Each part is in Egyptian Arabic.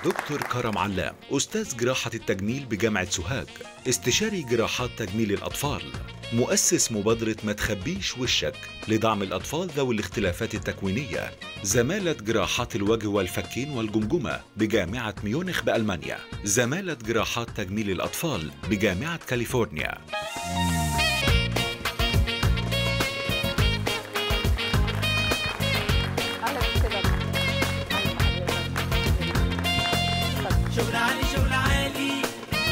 دكتور كرم علام أستاذ جراحة التجميل بجامعة سوهاج استشاري جراحات تجميل الأطفال مؤسس مبادرة ما تخبيش وشك لدعم الأطفال ذوي الاختلافات التكوينية زمالة جراحات الوجه والفكين والجمجمة بجامعة ميونخ بألمانيا زمالة جراحات تجميل الأطفال بجامعة كاليفورنيا اهلا بك كده اهلا بحضرتك شغل عالي شغل عالي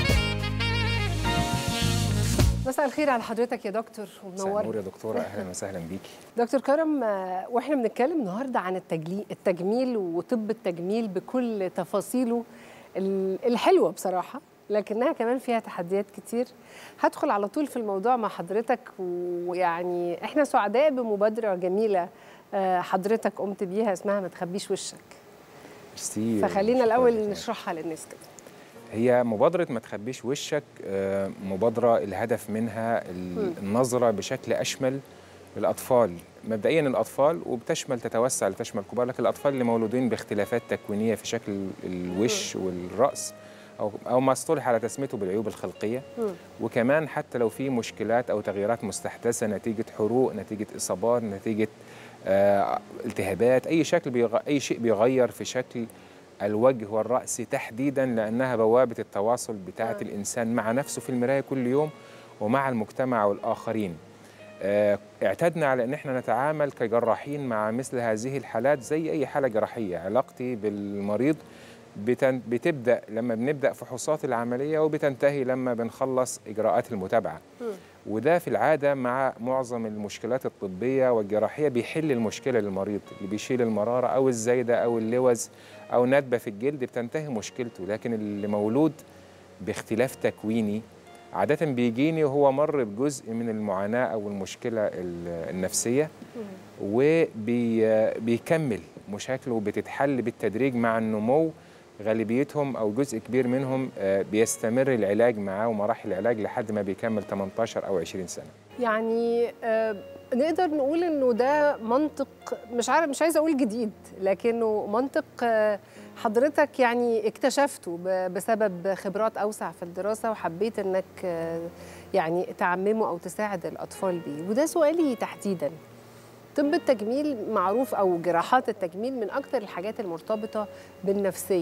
مساء الخير على حضرتك يا دكتور مساء النور ومنور يا دكتوره اهلا وسهلا بيكي دكتور كرم آه، واحنا بنتكلم النهارده عن التجلي التجميل وطب التجميل بكل تفاصيله ال- الحلوه بصراحه لكنها كمان فيها تحديات كتير هدخل على طول في الموضوع مع حضرتك ويعني احنا سعداء بمبادره جميله آه، حضرتك قمت بيها اسمها ما تخبيش وشك ميرسي فخلينا شكراً الاول جزيلاً. نشرحها للناس كده هي مبادره ما تخبيش وشك آه، مبادره الهدف منها ال- النظره بشكل اشمل للاطفال مبدئيا الاطفال وبتشمل تتوسع لتشمل الكبار لكن الاطفال اللي مولودين باختلافات تكوينيه في شكل الوش والراس او او ما اصطلح على تسميته بالعيوب الخلقيه وكمان حتى لو في مشكلات او تغييرات مستحدثه نتيجه حروق نتيجه اصابات نتيجه آه، التهابات اي شكل بيغ... اي شيء بيغير في شكل الوجه والراس تحديدا لانها بوابه التواصل بتاعه آه. الانسان مع نفسه في المرايه كل يوم ومع المجتمع والاخرين آه، اعتدنا على ان احنا نتعامل كجراحين مع مثل هذه الحالات زي اي حاله جراحيه علاقتي بالمريض بتن- بتبدا لما بنبدا فحوصات العمليه وبتنتهي لما بنخلص اجراءات المتابعه وده في العاده مع معظم المشكلات الطبيه والجراحيه بيحل المشكله للمريض اللي بيشيل المراره او الزايده او اللوز او ندبه في الجلد بتنتهي مشكلته لكن اللي مولود باختلاف تكويني عادة بيجيني وهو مر بجزء من المعاناة أو المشكلة ال- النفسية وبيكمل مشاكله بتتحل بالتدريج مع النمو غالبيتهم أو جزء كبير منهم آه، بيستمر العلاج معاه ومراحل العلاج لحد ما بيكمل 18 أو 20 سنة يعني آه، نقدر نقول انه ده منطق مش عارف مش عايزه اقول جديد لكنه منطق آه، حضرتك يعني اكتشفته ب- بسبب خبرات اوسع في الدراسه وحبيت انك آه، يعني تعممه او تساعد الاطفال بيه وده سؤالي تحديدا طب التجميل معروف او جراحات التجميل من اكتر الحاجات المرتبطه بالنفسيه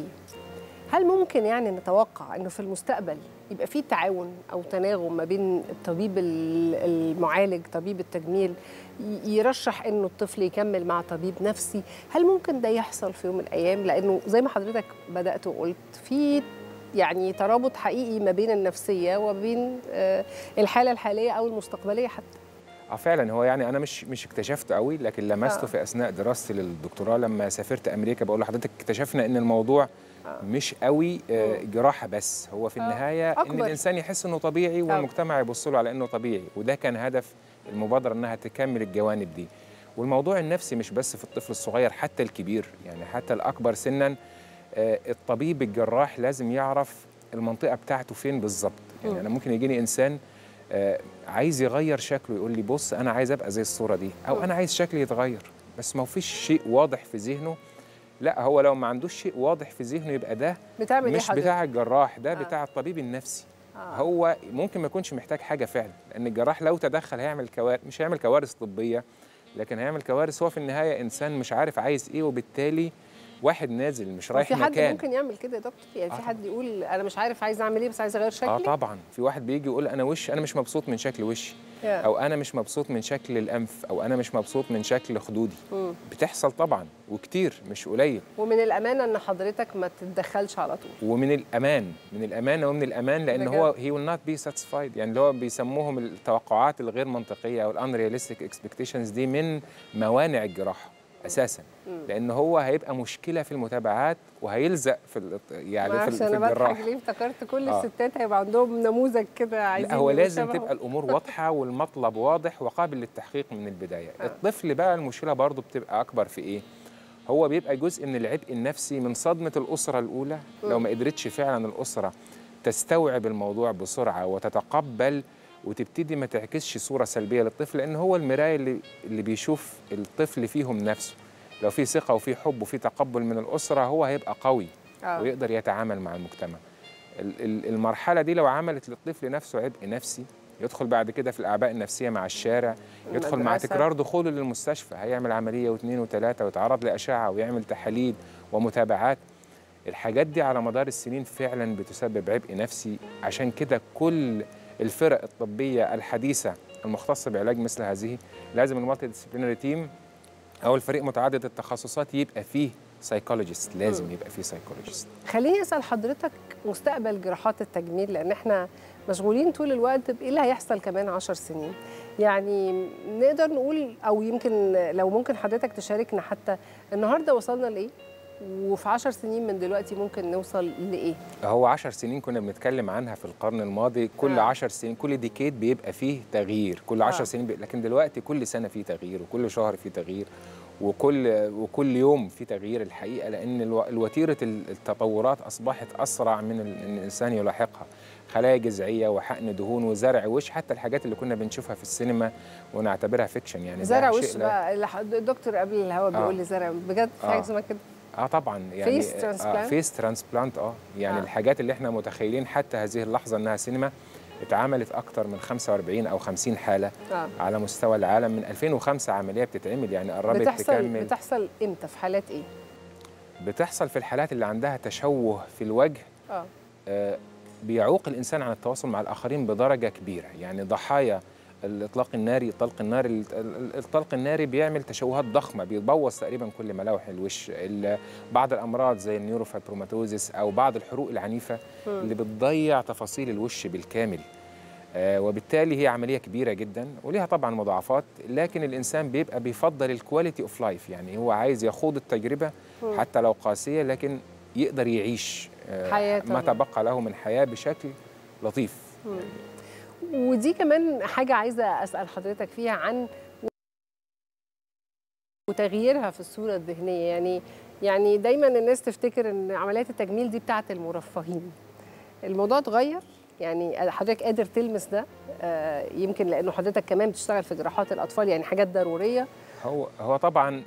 هل ممكن يعني نتوقع انه في المستقبل يبقى في تعاون او تناغم ما بين الطبيب ال- المعالج طبيب التجميل ي- يرشح انه الطفل يكمل مع طبيب نفسي هل ممكن ده يحصل في يوم من الايام لانه زي ما حضرتك بدات وقلت في يعني ترابط حقيقي ما بين النفسيه وبين آه، الحاله الحاليه او المستقبليه حتى اه فعلا هو يعني انا مش مش اكتشفته قوي لكن لمسته آه. في اثناء دراستي للدكتوراه لما سافرت امريكا بقول لحضرتك اكتشفنا ان الموضوع مش قوي آه، جراحه بس هو في آه. النهايه ان أكبر. الانسان يحس انه طبيعي والمجتمع يبص له على انه طبيعي وده كان هدف المبادره انها تكمل الجوانب دي والموضوع النفسي مش بس في الطفل الصغير حتى الكبير يعني حتى الاكبر سنا آه، الطبيب الجراح لازم يعرف المنطقه بتاعته فين بالظبط يعني انا ممكن يجيني انسان آه، عايز يغير شكله يقول لي بص انا عايز ابقى زي الصوره دي او انا عايز شكلي يتغير بس ما فيش شيء واضح في ذهنه لا هو لو ما عندوش شيء واضح في ذهنه يبقى ده بتعمل ايه مش حضرتك؟ بتاع الجراح ده آه. بتاع الطبيب النفسي آه. هو ممكن ما يكونش محتاج حاجه فعلا لان الجراح لو تدخل هيعمل كوارث مش هيعمل كوارث طبيه لكن هيعمل كوارث هو في النهايه انسان مش عارف عايز ايه وبالتالي واحد نازل مش رايح في حد مكان ممكن يعمل كده يا دكتور يعني في آه. حد يقول انا مش عارف عايز اعمل ايه بس عايز اغير شكلي اه طبعا في واحد بيجي يقول انا وش انا مش مبسوط من شكل وشي يا. او انا مش مبسوط من شكل الانف او انا مش مبسوط من شكل خدودي مم. بتحصل طبعا وكتير مش قليل ومن الامانه ان حضرتك ما تتدخلش على طول ومن الامان من الامانه ومن الامان لان بجد؟ هو هي will not be satisfied يعني اللي هو بيسموهم التوقعات الغير منطقيه او الانرياليستيك اكسبكتيشنز دي من موانع الجراحه اساسا لان هو هيبقى مشكله في المتابعات وهيلزق في ال- يعني ما في, اعرفش ال- في انا بضحك الجراح ليه افتكرت كل آه. الستات هيبقى عندهم نموذج كده عايزين لا هو يبقوا لازم شبهه. تبقى الامور واضحه والمطلب واضح وقابل للتحقيق من البدايه الطفل بقى المشكله برضه بتبقى اكبر في ايه هو بيبقى جزء من العبء النفسي من صدمه الاسره الاولى لو ما قدرتش فعلا الاسره تستوعب الموضوع بسرعه وتتقبل وتبتدي ما تعكسش صوره سلبيه للطفل لان هو المرايه اللي اللي بيشوف الطفل فيهم نفسه لو في ثقه وفي حب وفي تقبل من الاسره هو هيبقى قوي آه. ويقدر يتعامل مع المجتمع ال- ال- المرحله دي لو عملت للطفل نفسه عبء نفسي يدخل بعد كده في الاعباء النفسيه مع الشارع يدخل مع المدرسة. تكرار دخوله للمستشفى هيعمل عمليه واثنين وثلاثه ويتعرض لاشعه ويعمل تحاليل ومتابعات الحاجات دي على مدار السنين فعلا بتسبب عبء نفسي عشان كده كل الفرق الطبيه الحديثه المختصه بعلاج مثل هذه لازم المالتي ديسيبلينري تيم او الفريق متعدد التخصصات يبقى فيه سايكولوجيست لازم مم. يبقى فيه سايكولوجيست خليني اسال حضرتك مستقبل جراحات التجميل لان احنا مشغولين طول الوقت بايه اللي هيحصل كمان عشر سنين يعني نقدر نقول او يمكن لو ممكن حضرتك تشاركنا حتى النهارده وصلنا لايه وفي عشر سنين من دلوقتي ممكن نوصل لايه هو عشر سنين كنا بنتكلم عنها في القرن الماضي كل آه. عشر سنين كل ديكيد بيبقى فيه تغيير كل عشر آه. سنين بي... لكن دلوقتي كل سنة فيه تغيير وكل شهر فيه تغيير وكل وكل يوم فيه تغيير الحقيقة لأن الو... الوتيرة ال- التطورات أصبحت أسرع من ال... إن الإنسان يلاحقها خلايا جذعية وحقن دهون وزرع وش حتى الحاجات اللي كنا بنشوفها في السينما ونعتبرها فيكشن يعني ده زرع شيء وش لا- بقى اللي ح- الدكتور قبل الهوا بيقول لي زرع بجد في حاجه آه. اسمها كده اه طبعا يعني Face transplant؟ آه فيس ترانسبلانت اه يعني آه. آه. الحاجات اللي احنا متخيلين حتى هذه اللحظه انها سينما اتعملت اكتر من 45 او 50 حاله آه. على مستوى العالم من 2005 عمليه بتتعمل يعني قربت بتحصل تكمل بتحصل امتى في حالات ايه بتحصل في الحالات اللي عندها تشوه في الوجه اه آه بيعوق الانسان عن التواصل مع الاخرين بدرجه كبيره يعني ضحايا الاطلاق الناري الطلق الناري ال- ال- الطلق الناري بيعمل تشوهات ضخمه بيبوظ تقريبا كل ملامح الوش ال- بعض الامراض زي النيوروفايبروماتوزيس او بعض الحروق العنيفه اللي بتضيع تفاصيل الوش بالكامل آه، وبالتالي هي عمليه كبيره جدا وليها طبعا مضاعفات لكن الانسان بيبقى بيفضل الكواليتي اوف لايف يعني هو عايز يخوض التجربه مم. حتى لو قاسيه لكن يقدر يعيش آه، حياة ما طبعاً. تبقى له من حياه بشكل لطيف ودي كمان حاجة عايزة أسأل حضرتك فيها عن وتغييرها في الصورة الذهنية يعني يعني دايما الناس تفتكر ان عمليات التجميل دي بتاعت المرفهين الموضوع اتغير يعني حضرتك قادر تلمس ده آه، يمكن لانه حضرتك كمان بتشتغل في جراحات الاطفال يعني حاجات ضروريه هو هو طبعا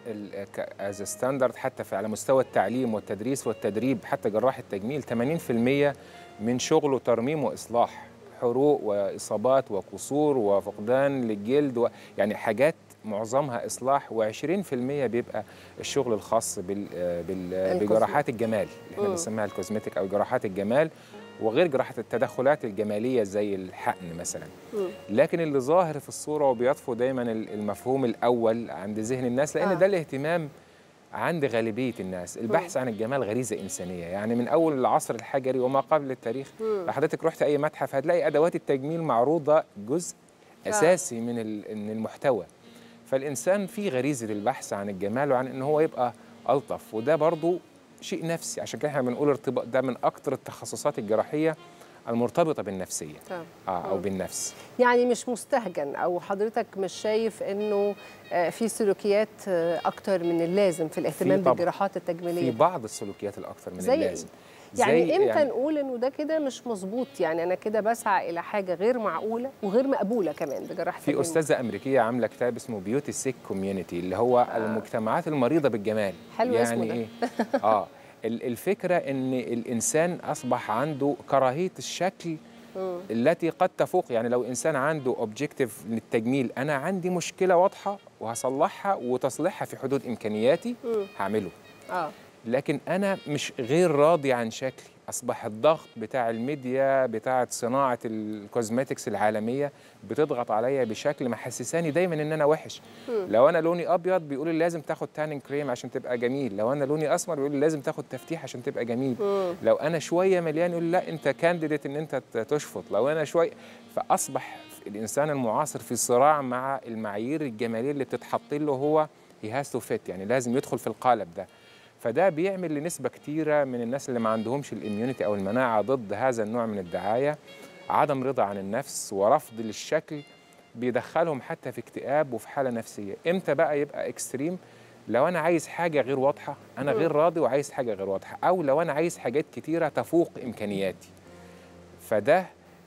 از ستاندرد حتى في على مستوى التعليم والتدريس والتدريب حتى جراح التجميل 80% من شغله ترميم واصلاح حروق واصابات وكسور وفقدان للجلد و يعني حاجات معظمها اصلاح و20% بيبقى الشغل الخاص بال بال الكوزمتيك. بجراحات الجمال اللي احنا مم. بنسميها الكوزمتيك او جراحات الجمال وغير جراحات التدخلات الجماليه زي الحقن مثلا مم. لكن اللي ظاهر في الصوره وبيطفو دايما ال- المفهوم الاول عند ذهن الناس لان آه. ده الاهتمام عند غالبيه الناس البحث عن الجمال غريزه انسانيه يعني من اول العصر الحجري وما قبل التاريخ مم. لو حضرتك رحت اي متحف هتلاقي ادوات التجميل معروضه جزء آه. اساسي من ال- من المحتوى فالانسان في غريزه البحث عن الجمال وعن ان هو يبقى الطف وده برضو شيء نفسي عشان كده احنا بنقول ارتباط ده من اكتر التخصصات الجراحيه المرتبطه بالنفسيه تمام. آه او مم. بالنفس يعني مش مستهجن او حضرتك مش شايف انه آه، في سلوكيات آه، اكتر من اللازم في الاهتمام طبعاً. بالجراحات في التجميليه بعض السلوكيات الاكثر من زي اللازم يعني زي امتى يعني نقول انه ده كده مش مظبوط يعني انا كده بسعى الى حاجه غير معقوله وغير مقبوله كمان بجراحه في التجميل. استاذه امريكيه عامله كتاب اسمه بيوتي سيك كوميونتي اللي هو آه. آه. المجتمعات المريضه بالجمال حلو يعني اسمه ده. ايه اه ال- الفكره ان الانسان اصبح عنده كراهيه الشكل مم. التي قد تفوق يعني لو انسان عنده اوبجيكتيف للتجميل انا عندي مشكله واضحه وهصلحها وتصليحها في حدود امكانياتي مم. هعمله اه لكن انا مش غير راضي عن شكلي اصبح الضغط بتاع الميديا بتاعه صناعه الكوزماتكس العالميه بتضغط عليا بشكل محسساني دايما ان انا وحش مم. لو انا لوني ابيض بيقول لي لازم تاخد تانين كريم عشان تبقى جميل لو انا لوني اسمر بيقول لي لازم تاخد تفتيح عشان تبقى جميل مم. لو انا شويه مليان يقول لي لا انت كانديديت ان انت ت- تشفط لو انا شويه فاصبح الانسان المعاصر في صراع مع المعايير الجماليه اللي بتتحط له هو هي هاز تو فيت يعني لازم يدخل في القالب ده فده بيعمل لنسبه كتيره من الناس اللي ما عندهمش الاميونيتي او المناعه ضد هذا النوع من الدعايه عدم رضا عن النفس ورفض للشكل بيدخلهم حتى في اكتئاب وفي حاله نفسيه امتى بقى يبقى اكستريم لو انا عايز حاجه غير واضحه انا غير راضي وعايز حاجه غير واضحه او لو انا عايز حاجات كتيره تفوق امكانياتي فده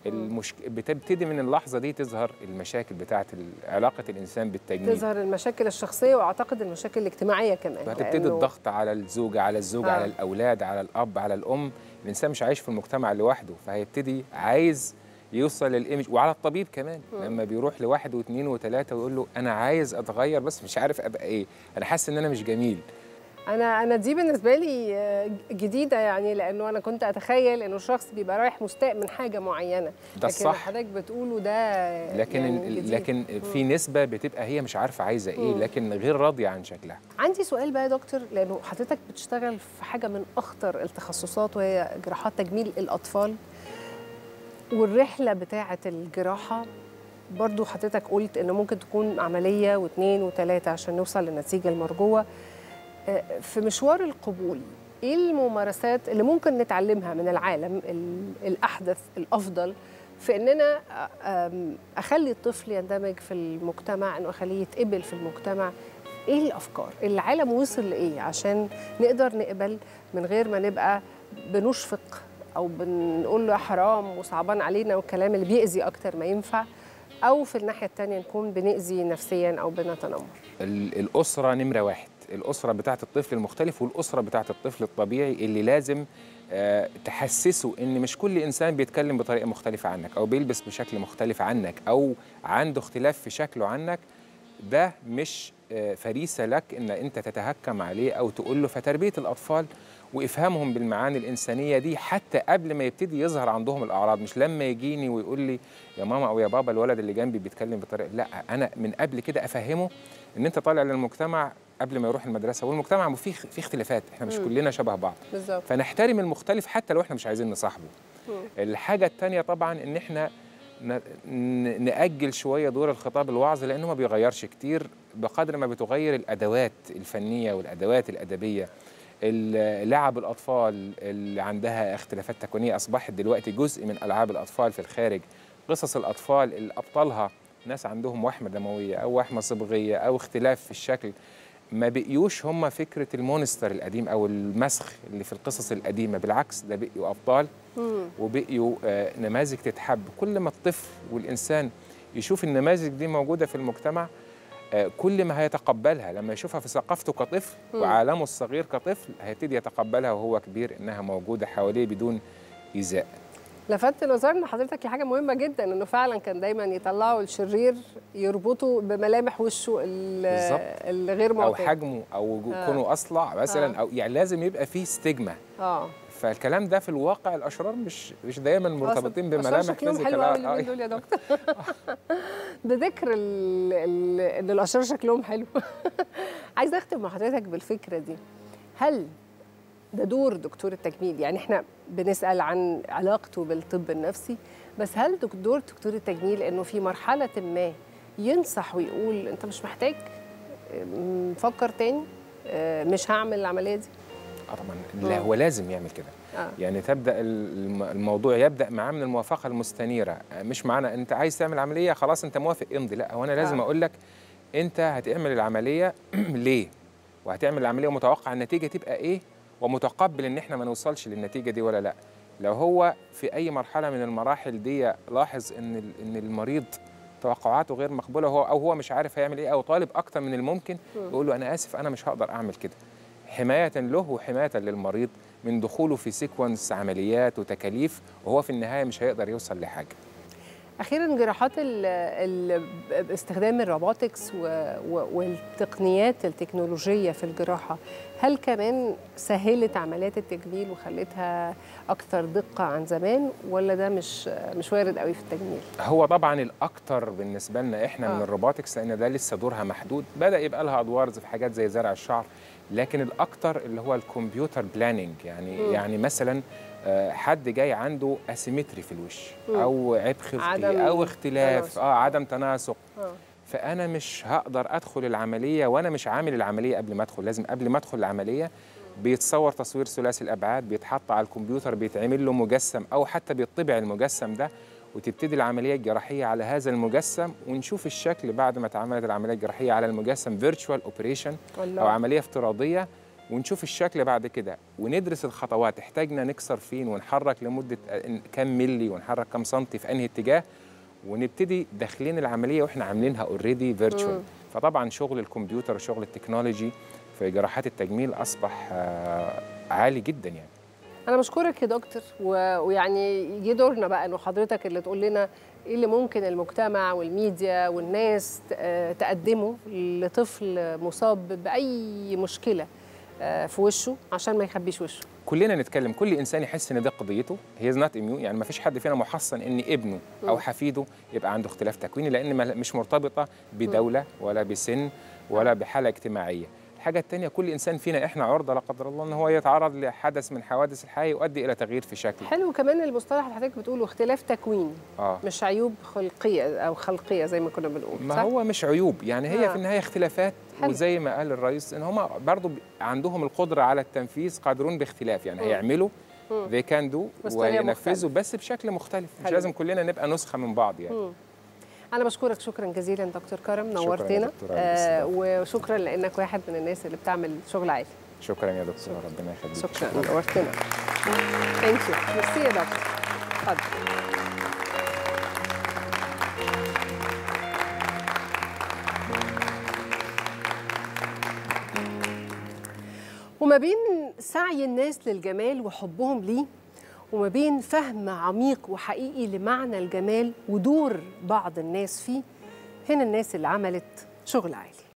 المشك... بتبتدي من اللحظه دي تظهر المشاكل بتاعه ال- علاقه الانسان بالتجميل تظهر المشاكل الشخصيه واعتقد المشاكل الاجتماعيه كمان وهتبتدي لأنه- الضغط على الزوجة على الزوج آه. على الأولاد على الأب على الأم الإنسان مش عايش في المجتمع لوحده فهيبتدي عايز يوصل للإيمج وعلى الطبيب كمان لما بيروح لواحد واثنين وثلاثة ويقول له أنا عايز أتغير بس مش عارف أبقى إيه أنا حاسس إن أنا مش جميل انا انا دي بالنسبه لي آه، جديده يعني لانه انا كنت اتخيل انه الشخص بيبقى رايح مستاء من حاجه معينه ده لكن الصح. اللي حضرتك بتقوله ده لكن يعني ال- جديد. لكن في نسبة بتبقى هي مش عارفة عايزة إيه مم. لكن غير راضية عن شكلها عندي سؤال بقى يا دكتور لانه حضرتك بتشتغل في حاجه من اخطر التخصصات وهي جراحات تجميل الاطفال والرحله بتاعه الجراحه برضو حضرتك قلت انه ممكن تكون عمليه واثنين وثلاثه عشان نوصل للنتيجه المرجوه آه، في مشوار القبول ايه الممارسات اللي ممكن نتعلمها من العالم ال- الاحدث الافضل في اننا آم، اخلي الطفل يندمج في المجتمع انه اخليه يتقبل في المجتمع ايه الافكار العالم وصل لايه عشان نقدر نقبل من غير ما نبقى بنشفق او بنقول له حرام وصعبان علينا والكلام اللي بيأذي اكتر ما ينفع او في الناحيه الثانيه نكون بنأذي نفسيا او بنتنمر ال- الأسرة نمرة واحد الأسرة بتاعت الطفل المختلف والأسرة بتاعت الطفل الطبيعي اللي لازم آه، تحسسه إن مش كل إنسان بيتكلم بطريقة مختلفة عنك أو بيلبس بشكل مختلف عنك أو عنده اختلاف في شكله عنك ده مش آه، فريسة لك إن أنت تتهكم عليه أو تقول له فتربية الأطفال وإفهامهم بالمعاني الإنسانية دي حتى قبل ما يبتدي يظهر عندهم الأعراض مش لما يجيني ويقول لي يا ماما أو يا بابا الولد اللي جنبي بيتكلم بطريقة لا أنا من قبل كده أفهمه إن أنت طالع للمجتمع قبل ما يروح المدرسة والمجتمع فيه في اختلافات إحنا مش مم. كلنا شبه بعض بالظبط فنحترم المختلف حتى لو إحنا مش عايزين نصاحبه الحاجة التانية طبعا إن إحنا ن- ن- نأجل شوية دور الخطاب الوعظ لأنه ما بيغيرش كتير بقدر ما بتغير الأدوات الفنية والأدوات الأدبية ال- لعب الأطفال اللي عندها اختلافات تكوينية أصبحت دلوقتي جزء من ألعاب الأطفال في الخارج قصص الأطفال اللي أبطالها ناس عندهم وحمة دموية أو وحمة صبغية أو اختلاف في الشكل ما بقيوش هم فكرة المونستر القديم أو المسخ اللي في القصص القديمة بالعكس ده بقيوا أبطال مم. وبقيوا آه، نماذج تتحب كل ما الطفل والإنسان يشوف النماذج دي موجودة في المجتمع آه، كل ما هيتقبلها لما يشوفها في ثقافته كطفل مم. وعالمه الصغير كطفل هيبتدي يتقبلها وهو كبير إنها موجودة حواليه بدون إيذاء لفت نظرنا حضرتك لحاجه مهمه جدا انه فعلا كان دايما يطلعوا الشرير يربطوا بملامح وشه ال- بالظبط. الغير أو معتاد حجمه أو جو- آه. كونه أصلع مثلا آه. أو يعني لازم يبقى فيه ستيجما اه فالكلام ده في الواقع الأشرار مش مش دايما مرتبطين بملامح شكلهم physical. حلو قوي آه، اليومين دول يا دكتور بذكر ال- ال- ان الاشرار شكلهم حلو عايزه اختم مع حضرتك بالفكره دي هل ده دور دكتور التجميل يعني احنا بنسال عن علاقته بالطب النفسي بس هل دك- دور دكتور التجميل انه في مرحله ما ينصح ويقول انت مش محتاج م- فكر تاني آه، مش هعمل العمليه دي اه طبعا لا مم. هو لازم يعمل كده آه. يعني تبدا الم- الموضوع يبدا معاه من الموافقه المستنيره مش معنى انت عايز تعمل عمليه خلاص انت موافق امضي لا هو انا لازم آه. اقول لك انت هتعمل العمليه ليه وهتعمل العمليه ومتوقع النتيجه تبقى ايه ومتقبل ان احنا ما نوصلش للنتيجه دي ولا لا لو هو في اي مرحله من المراحل دي لاحظ ان ال- ان المريض توقعاته غير مقبوله هو او هو مش عارف هيعمل ايه او طالب اكتر من الممكن يقول له انا اسف انا مش هقدر اعمل كده حمايه له وحمايه للمريض من دخوله في سيكونس عمليات وتكاليف وهو في النهايه مش هيقدر يوصل لحاجه اخيرا جراحات ال ال باستخدام الروبوتكس و- و- والتقنيات التكنولوجيه في الجراحه هل كمان سهلت عمليات التجميل وخلتها اكثر دقه عن زمان ولا ده مش مش وارد قوي في التجميل هو طبعا الاكتر بالنسبه لنا احنا آه. من الروبوتكس لان ده لسه دورها محدود بدا يبقى لها ادوار في حاجات زي زرع الشعر لكن الاكتر اللي هو الكمبيوتر بلاننج يعني مم. يعني مثلا آه، حد جاي عنده اسيمتري في الوش مم. او عيب عدم خلقي او اختلاف تناسق. اه عدم تناسق آه. فانا مش هقدر ادخل العمليه وانا مش عامل العمليه قبل ما ادخل لازم قبل ما ادخل العمليه بيتصور تصوير ثلاثي الابعاد بيتحط على الكمبيوتر بيتعمل له مجسم او حتى بيطبع المجسم ده وتبتدي العمليه الجراحيه على هذا المجسم ونشوف الشكل بعد ما اتعملت العمليه الجراحيه على المجسم فيرتشوال اوبريشن او والله عمليه افتراضيه ونشوف الشكل بعد كده وندرس الخطوات احتاجنا نكسر فين ونحرك لمده كام ملي ونحرك كام سنتي في انهي اتجاه ونبتدي داخلين العمليه واحنا عاملينها اوريدي فيرتشوال فطبعا شغل الكمبيوتر وشغل التكنولوجي في جراحات التجميل اصبح آه، عالي جدا يعني انا بشكرك يا دكتور و- ويعني يجي دورنا بقى انه حضرتك اللي تقول لنا ايه اللي ممكن المجتمع والميديا والناس ت- آه، تقدمه لطفل مصاب باي مشكله آه، في وشه عشان ما يخبيش وشه كلنا نتكلم كل انسان يحس ان ده قضيته هي از نوت اميون يعني ما فيش حد فينا محصن ان ابنه او حفيده يبقى عنده اختلاف تكويني لان ما- مش مرتبطه بدوله ولا بسن ولا بحاله اجتماعيه الحاجة التانية كل إنسان فينا إحنا عرضة لا قدر الله إن هو يتعرض لحدث من حوادث الحياة يؤدي إلى تغيير في شكله. حلو كمان المصطلح اللي حضرتك بتقوله اختلاف تكويني آه. مش عيوب خلقيه او خلقيه زي ما كنا بنقول ما صح؟ هو مش عيوب يعني هي آه. في النهايه اختلافات حلو. وزي ما قال الرئيس ان هم برضو ب- عندهم القدره على التنفيذ قادرون باختلاف يعني هيعملوا they can do بس طريقة وينفذوا بس بشكل مختلف مش حلو. لازم كلنا نبقى نسخه من بعض يعني انا بشكرك شكرا جزيلا دكتور كرم شكراً يا نورتنا دكتورة آه بالاستضافة. وشكرا لانك واحد من الناس اللي بتعمل شغل عالي شكرا يا دكتور ربنا يخليك شكرا نورتنا ثانك يو ميرسي يا دكتور اتفضل وما بين سعي الناس للجمال وحبهم ليه وما بين فهم عميق وحقيقي لمعنى الجمال ودور بعض الناس فيه هنا الناس اللي عملت شغل عالي